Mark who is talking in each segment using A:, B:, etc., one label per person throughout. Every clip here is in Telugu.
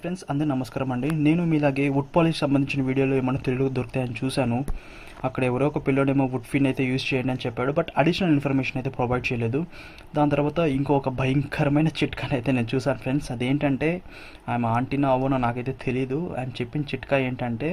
A: ఫ్రెండ్స్ అందరూ నమస్కారం అండి నేను మీలాగే వుడ్ పాలిష్ సంబంధించిన వీడియోలు ఏమైనా తెలుగు దొరుకుతాయని చూశాను అక్కడ ఎవరో ఒక పిల్లోడేమో వుడ్ ఫిన్ అయితే యూజ్ చేయండి అని చెప్పాడు బట్ అడిషనల్ ఇన్ఫర్మేషన్ అయితే ప్రొవైడ్ చేయలేదు దాని తర్వాత ఇంకొక భయంకరమైన చిట్కాని అయితే నేను చూశాను ఫ్రెండ్స్ అదేంటంటే ఆమె ఆంటీనో అవనో నాకైతే తెలియదు ఆయన చెప్పిన చిట్కా ఏంటంటే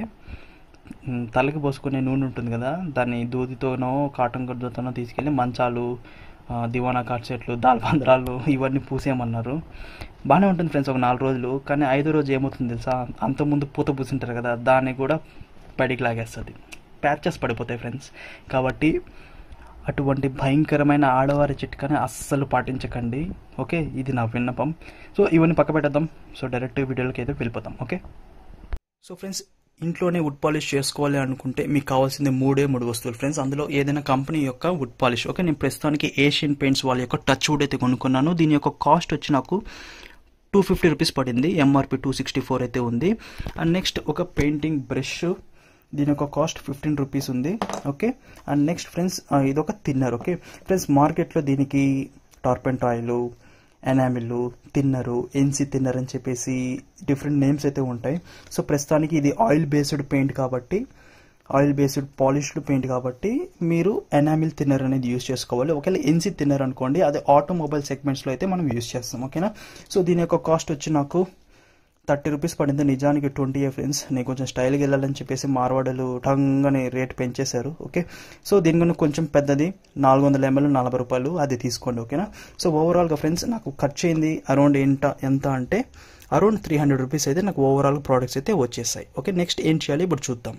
A: మ్, తలకి పోసుకునే నూనె ఉంటుంది కదా దాన్ని దూదితోనో కాటన్ గుడ్డతోనో తీసుకెళ్ళి మంచాలు ఆ, దివానా కాట్ సెట్లు దాల్బందరాలు ఇవన్నీ పూసేయమన్నారు బాగానే ఉంటుంది ఫ్రెండ్స్ ఒక నాలుగు రోజులు కానీ ఐదో రోజు ఏమవుతుంది తెలుసా అంతకుముందు పూత పూసింటారు కదా దాన్ని కూడా పడికి లాగేస్తుంది ప్యాచెస్ పడిపోతాయి ఫ్రెండ్స్ కాబట్టి అటువంటి భయంకరమైన ఆడవారి చిట్కాని అస్సలు పాటించకండి ఓకే ఇది నా విన్నపం సో ఇవన్నీ పక్క పెట్టేద్దాం సో డైరెక్ట్ వీడియోలకి అయితే వెళ్ళిపోతాం ఓకే సో ఫ్రెండ్స్ ఇంట్లోనే వుడ్ పాలిష్ చేసుకోవాలి అనుకుంటే మీకు కావాల్సింది మూడే మూడు వస్తువులు ఫ్రెండ్స్ అందులో ఏదైనా కంపెనీ యొక్క వుడ్ పాలిష్ ఓకే నేను ప్రస్తుతానికి ఏషియన్ పెయింట్స్ వాళ్ళ యొక్క టచ్ వుడ్ అయితే కొనుక్కున్నాను దీని యొక్క కాస్ట్ వచ్చి నాకు టూ ఫిఫ్టీ రూపీస్ పడింది ఎంఆర్పి టూ సిక్స్టీ ఫోర్ అయితే ఉంది అండ్ నెక్స్ట్ ఒక పెయింటింగ్ బ్రష్ దీని యొక్క కాస్ట్ ఫిఫ్టీన్ రూపీస్ ఉంది ఓకే అండ్ నెక్స్ట్ ఫ్రెండ్స్ ఇదొక తిన్నర్ ఓకే ఫ్రెండ్స్ మార్కెట్లో దీనికి turpentine oil enamel thinner NC thinner అని చెప్పేసి డిఫరెంట్ నేమ్స్ అయితే ఉంటాయి సో ప్రస్తుతానికి ఇది ఆయిల్ బేస్డ్ పెయింట్ కాబట్టి ఆయిల్ బేస్డ్ పాలిష్డ్ పెయింట్ కాబట్టి మీరు ఎనామిల్ తిన్నర్ అనేది యూస్ చేసుకోవాలి ఒకవేళ ఎన్సీ తిన్నర్ అనుకోండి అది ఆటోమొబైల్ సెగ్మెంట్స్లో అయితే మనం యూస్ చేస్తాం ఓకేనా సో దీని యొక్క కాస్ట్ వచ్చి నాకు థర్టీ రూపీస్ పడింది నిజానికి ట్వంటీ ఏ ఫ్రెండ్స్ నేను కొంచెం స్టైల్గా వెళ్ళాలని చెప్పేసి మార్వాడలు టంగని రేట్ పెంచేశారు ఓకే సో దీనికన్నా కొంచెం పెద్దది నాలుగు వందల ఎంఎల్ నలభై రూపాయలు అది తీసుకోండి ఓకేనా సో ఓవరాల్గా ఫ్రెండ్స్ నాకు ఖర్చు అయింది అరౌండ్ ఎంత ఎంత అంటే అరౌండ్ త్రీ హండ్రెడ్ రూపీస్ అయితే నాకు ఓవరాల్ ప్రోడక్ట్స్ అయితే వచ్చేసాయి ఓకే నెక్స్ట్ ఏం చేయాలి ఇప్పుడు చూద్దాం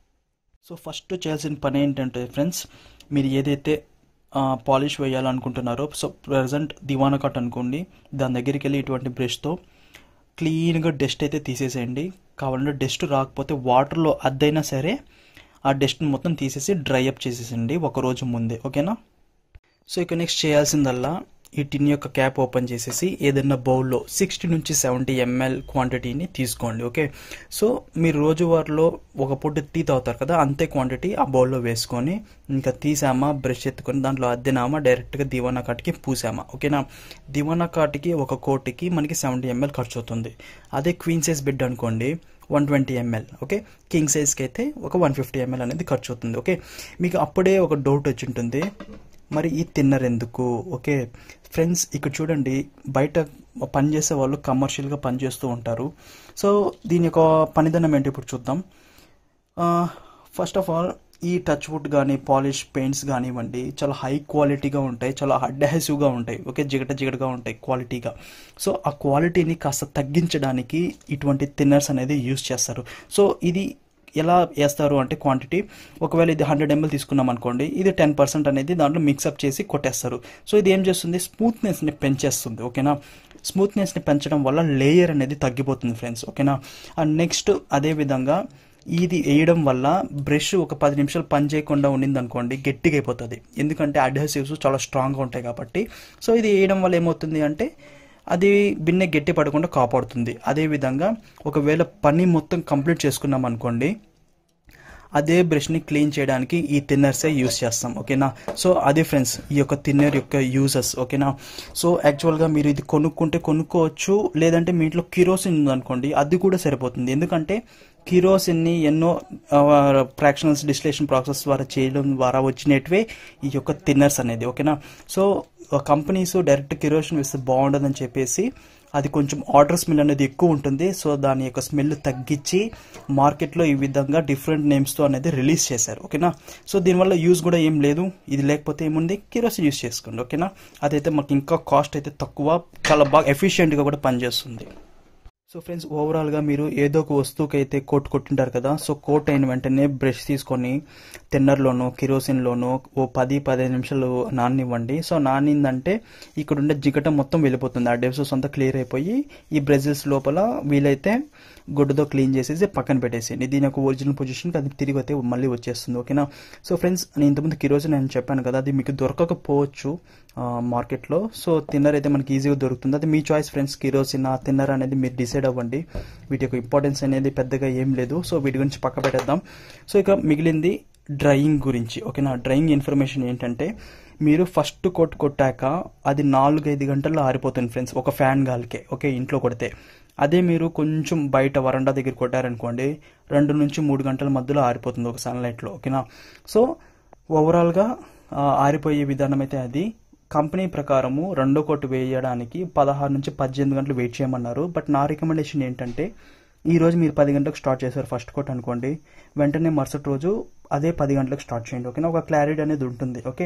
A: సో ఫస్ట్ చేయాల్సిన పని ఏంటంటే ఫ్రెండ్స్ మీరు ఏదైతే పాలిష్ వేయాలనుకుంటున్నారో సో ప్రజెంట్ దివానా కట్ అనుకోండి దాని దగ్గరికి వెళ్ళి ఇటువంటి బ్రష్తో క్లీన్గా డస్ట్ అయితే తీసేసేయండి కావాలంటే డస్ట్ రాకపోతే వాటర్లో అద్దైనా సరే ఆ డస్ట్ని మొత్తం తీసేసి డ్రై అప్ చేసేసండి ఒక రోజు ముందే ఓకేనా సో ఇక నెక్స్ట్ చేయాల్సిందల్లా ఈ టిన్ యొక్క క్యాప్ ఓపెన్ చేసేసి ఏదైనా బౌల్లో సిక్స్టీ నుంచి సెవెంటీ ఎంఎల్ క్వాంటిటీని తీసుకోండి ఓకే సో మీరు రోజువారీలో ఒక పూట టీ తాగుతారు కదా అంతే క్వాంటిటీ ఆ బౌల్లో వేసుకొని ఇంకా తీసామా బ్రష్ ఎత్తుకొని దాంట్లో అద్దెనామా డైరెక్ట్గా దివానా కాటికి పూసామా ఓకేనా దివానా కాటికి ఒక కోటికి మనకి సెవెంటీ ఎంఎల్ ఖర్చు అవుతుంది అదే క్వీన్ సైజ్ బెడ్ అనుకోండి one twenty ML okay king సైజ్కి అయితే ఒక వన్ ఫిఫ్టీ ఎంఎల్ అనేది ఖర్చు అవుతుంది ఓకే మీకు అప్పుడే ఒక డౌట్ వచ్చి ఉంటుంది మరి ఈ తిన్నర్ ఎందుకు ఓకే ఫ్రెండ్స్ ఇక్కడ చూడండి బయట పనిచేసే వాళ్ళు కమర్షియల్గా పనిచేస్తూ ఉంటారు సో దీని యొక్క పనిదనం ఏంటి ఇప్పుడు చూద్దాం ఫస్ట్ ఆఫ్ ఆల్ ఈ టచ్ వుడ్ కానీ పాలిష్ పెయింట్స్ కానివ్వండి చాలా హై క్వాలిటీగా ఉంటాయి చాలా అడ్హెసివ్గా ఉంటాయి ఓకే జిగట జిగటగా ఉంటాయి క్వాలిటీగా సో ఆ క్వాలిటీని కాస్త తగ్గించడానికి ఇటువంటి థిన్నర్స్ అనేది యూస్ చేస్తారు సో ఇది ఎలా వేస్తారు అంటే క్వాంటిటీ ఒకవేళ ఇది హండ్రెడ్ ఎంఎల్ తీసుకున్నాం అనుకోండి ఇది టెన్ పర్సెంట్ అనేది దాంట్లో మిక్సప్ చేసి కొట్టేస్తారు సో ఇది ఏం చేస్తుంది స్మూత్నెస్ని పెంచేస్తుంది ఓకేనా స్మూత్నెస్ని పెంచడం వల్ల లేయర్ అనేది తగ్గిపోతుంది ఫ్రెండ్స్ ఓకేనా అండ్ నెక్స్ట్ అదే విధంగా ఇది వేయడం వల్ల బ్రష్ ఒక పది నిమిషాలు పని చేయకుండా ఉండింది అనుకోండి గట్టిగా అయిపోతుంది ఎందుకంటే అడ్హెసివ్స్ చాలా స్ట్రాంగ్గా ఉంటాయి కాబట్టి సో ఇది వేయడం వల్ల ఏమవుతుంది అంటే అది బిన్నె గట్టి పడకుండా కాపాడుతుంది అదేవిధంగా ఒకవేళ పని మొత్తం కంప్లీట్ చేసుకున్నాం అనుకోండి అదే బ్రష్ని క్లీన్ చేయడానికి ఈ థిన్నర్సే యూస్ చేస్తాం ఓకేనా సో అదే ఫ్రెండ్స్ ఈ యొక్క థిన్నర్ యొక్క యూజెస్ ఓకేనా సో యాక్చువల్గా మీరు ఇది కొనుక్కుంటే కొనుక్కోవచ్చు లేదంటే మీ ఇంట్లో కిరోసిన్ ఉందనుకోండి అది కూడా సరిపోతుంది ఎందుకంటే కిరోసిన్ని ఎన్నో ఫ్రాక్షనల్స్ డిస్టిలేషన్ ప్రాసెస్ ద్వారా చేయడం ద్వారా వచ్చినట్టువే ఈ యొక్క థిన్నర్స్ అనేది ఓకేనా సో కంపెనీస్ డైరెక్ట్ కిరోసిన్ వేస్తే బాగుండదని చెప్పేసి అది కొంచెం ఆర్డర్ స్మెల్ అనేది ఎక్కువ ఉంటుంది సో దాని యొక్క స్మెల్ తగ్గించి మార్కెట్లో ఈ విధంగా డిఫరెంట్ నేమ్స్తో అనేది రిలీజ్ చేశారు ఓకేనా సో దీనివల్ల యూజ్ కూడా ఏం లేదు ఇది లేకపోతే ఏముంది కిరోసిన్ యూస్ చేసుకోండి ఓకేనా అదైతే మాకు ఇంకా కాస్ట్ అయితే తక్కువ చాలా బాగా ఎఫిషియెంట్గా కూడా పనిచేస్తుంది సో ఫ్రెండ్స్ ఓవరాల్గా మీరు ఏదో ఒక వస్తువుకి అయితే కోట్ కొట్టింటారు కదా సో కోట్ అయిన వెంటనే బ్రష్ తీసుకొని తిన్నర్లోనో కిరోసిన్లోనో ఓ పది పదిహేను నిమిషాలు నాననివ్వండి సో నానిందంటే ఇక్కడ ఉండే జిగట మొత్తం వెళ్ళిపోతుంది ఆ డెప్సెస్ అంతా క్లియర్ అయిపోయి ఈ బ్రెజిల్స్ లోపల వీలైతే గుడ్డతో క్లీన్ చేసేసి పక్కన పెట్టేసేయండి దీని యొక్క ఒరిజినల్ పొజిషన్కి అది తిరిగి అయితే మళ్ళీ వచ్చేస్తుంది ఓకేనా సో ఫ్రెండ్స్ నేను ఇంతకుముందు కిరోసిన్ నేను చెప్పాను కదా అది మీకు దొరకకపోవచ్చు మార్కెట్లో సో తిన్నర్ అయితే మనకి ఈజీగా దొరుకుతుంది అది మీ చాయిస్ ఫ్రెండ్స్ కిరోసిన్ ఆ తిన్నర్ అనేది మీరు డిసైడ్ అవ్వండి వీటి యొక్క ఇంపార్టెన్స్ అనేది పెద్దగా ఏం లేదు సో వీటి గురించి పక్క పెట్టేద్దాం సో ఇక మిగిలింది డ్రైయింగ్ గురించి ఓకేనా డ్రైయింగ్ ఇన్ఫర్మేషన్ ఏంటంటే మీరు ఫస్ట్ కోట్ కొట్టాక అది నాలుగైదు గంటల్లో ఆరిపోతుంది ఫ్రెండ్స్ ఒక ఫ్యాన్ గాలికే ఓకే ఇంట్లో కొడితే అదే మీరు కొంచెం బయట వరండా దగ్గర కొట్టారనుకోండి రెండు నుంచి మూడు గంటల మధ్యలో ఆరిపోతుంది ఒక సన్లైట్లో ఓకేనా సో ఓవరాల్గా ఆ, ఆరిపోయే విధానం అయితే అది కంపెనీ ప్రకారము రెండో కోట్ వేయడానికి పదహారు నుంచి పద్దెనిమిది గంటలు వెయిట్ చేయమన్నారు బట్ నా రికమెండేషన్ ఏంటంటే ఈ రోజు మీరు పది గంటలకు స్టార్ట్ చేశారు ఫస్ట్ కోట్ అనుకోండి వెంటనే మరుసటి రోజు అదే పది గంటలకు స్టార్ట్ చేయండి ఓకేనా ఒక క్లారిటీ అనేది ఉంటుంది ఓకే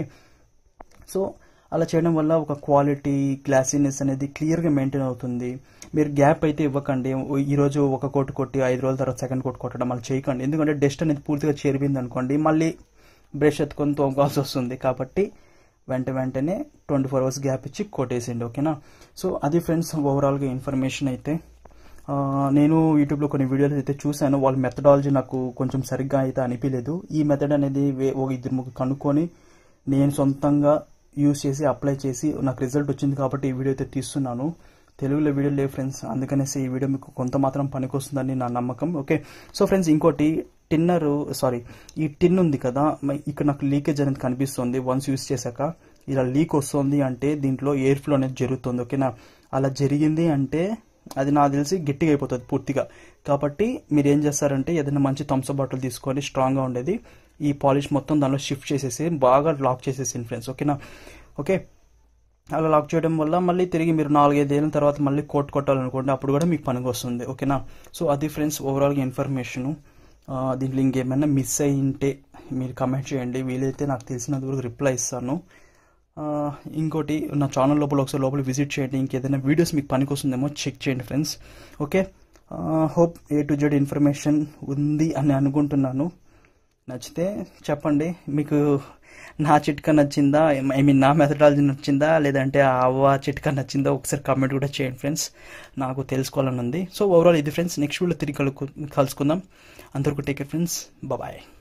A: సో అలా చేయడం వల్ల ఒక క్వాలిటీ గ్లాసీనెస్ అనేది క్లియర్గా మెయింటైన్ అవుతుంది మీరు గ్యాప్ అయితే ఇవ్వకండి ఈరోజు ఒక కోట్ కొట్టి ఐదు రోజుల తర్వాత సెకండ్ కోట్ కొట్టడం అలా చేయకండి ఎందుకంటే డస్ట్ అనేది పూర్తిగా చేరిపోయింది అనుకోండి మళ్ళీ బ్రష్ ఎత్తుకొని తోముకోవాల్సి వస్తుంది కాబట్టి వెంట వెంటనే ట్వంటీ ఫోర్ అవర్స్ గ్యాప్ ఇచ్చి కొట్టేసిండి ఓకేనా సో అది ఫ్రెండ్స్ ఓవరాల్గా ఇన్ఫర్మేషన్ అయితే ఆ, నేను యూట్యూబ్లో కొన్ని వీడియోలు అయితే చూశాను వాళ్ళ మెథడాలజీ నాకు కొంచెం సరిగ్గా అయితే అనిపించలేదు ఈ మెథడ్ అనేది వే- ఒక ఇద్దరు ముగ్గురు కనుక్కొని నేను సొంతంగా యూస్ చేసి అప్లై చేసి నాకు రిజల్ట్ వచ్చింది కాబట్టి ఈ వీడియో అయితే తీస్తున్నాను తెలుగులో వీడియో లేవు ఫ్రెండ్స్ అందుకనేసి ఈ వీడియో మీకు కొంత మాత్రం పనికొస్తుందని నా నమ్మకం ఓకే సో ఫ్రెండ్స్ ఇంకోటి టిన్నర్ సారీ ఈ టిన్ ఉంది కదా మ- ఇక్కడ నాకు లీకేజ్ అనేది కనిపిస్తుంది వన్స్ యూస్ చేశాక ఇలా లీక్ వస్తుంది అంటే దీంట్లో ఎయిర్ ఫ్లో అనేది జరుగుతుంది ఓకేనా అలా జరిగింది అంటే అది నాకు తెలిసి గట్టిగా అయిపోతుంది పూర్తిగా కాబట్టి మీరు ఏం చేస్తారంటే ఏదైనా మంచి థమ్స్అప్ బాటిల్ తీసుకొని స్ట్రాంగ్గా ఉండేది ఈ పాలిష్ మొత్తం దానిలో షిఫ్ట్ చేసేసి బాగా లాక్ చేసేసి ఫ్రెండ్స్ ఓకేనా ఓకే అలా లాక్ చేయడం వల్ల మళ్ళీ తిరిగి మీరు నాలుగైదు ఏళ్ళ తర్వాత మళ్ళీ కోట్ కొట్టాలనుకోండి అప్పుడు కూడా మీకు పనికి వస్తుంది ఓకేనా సో అది ఫ్రెండ్స్ ఓవరాల్గా ఇన్ఫర్మేషను దీంట్లో ఇంకేమైనా మిస్ అయి ఉంటే మీరు కమెంట్ చేయండి వీలైతే నాకు తెలిసినంత వరకు రిప్లై ఇస్తాను ఆ, ఇంకోటి నా ఛానల్ లోపల ఒకసారి లోపల విజిట్ చేయండి ఇంకేదైనా వీడియోస్ మీకు పనికి వస్తుందేమో చెక్ చేయండి friends okay hope A to Z information ఉంది అని అనుకుంటున్నాను నచ్చితే చెప్పండి మీకు నా చిట్కా నచ్చిందా ఐ మీన్ నా మెథడాలజీ నచ్చిందా లేదంటే ఆ అవ్వ చిట్కా నచ్చిందా ఒకసారి కామెంట్ కూడా చేయండి ఫ్రెండ్స్ నాకు తెలుసుకోవాలని ఉంది సో ఓవరాల్ ఇది ఫ్రెండ్స్ నెక్స్ట్ వీడియో తిరిగి కలుకు కలుసుకుందాం అందరికీ టేక్ కేర్ ఫ్రెండ్స్ బాయ్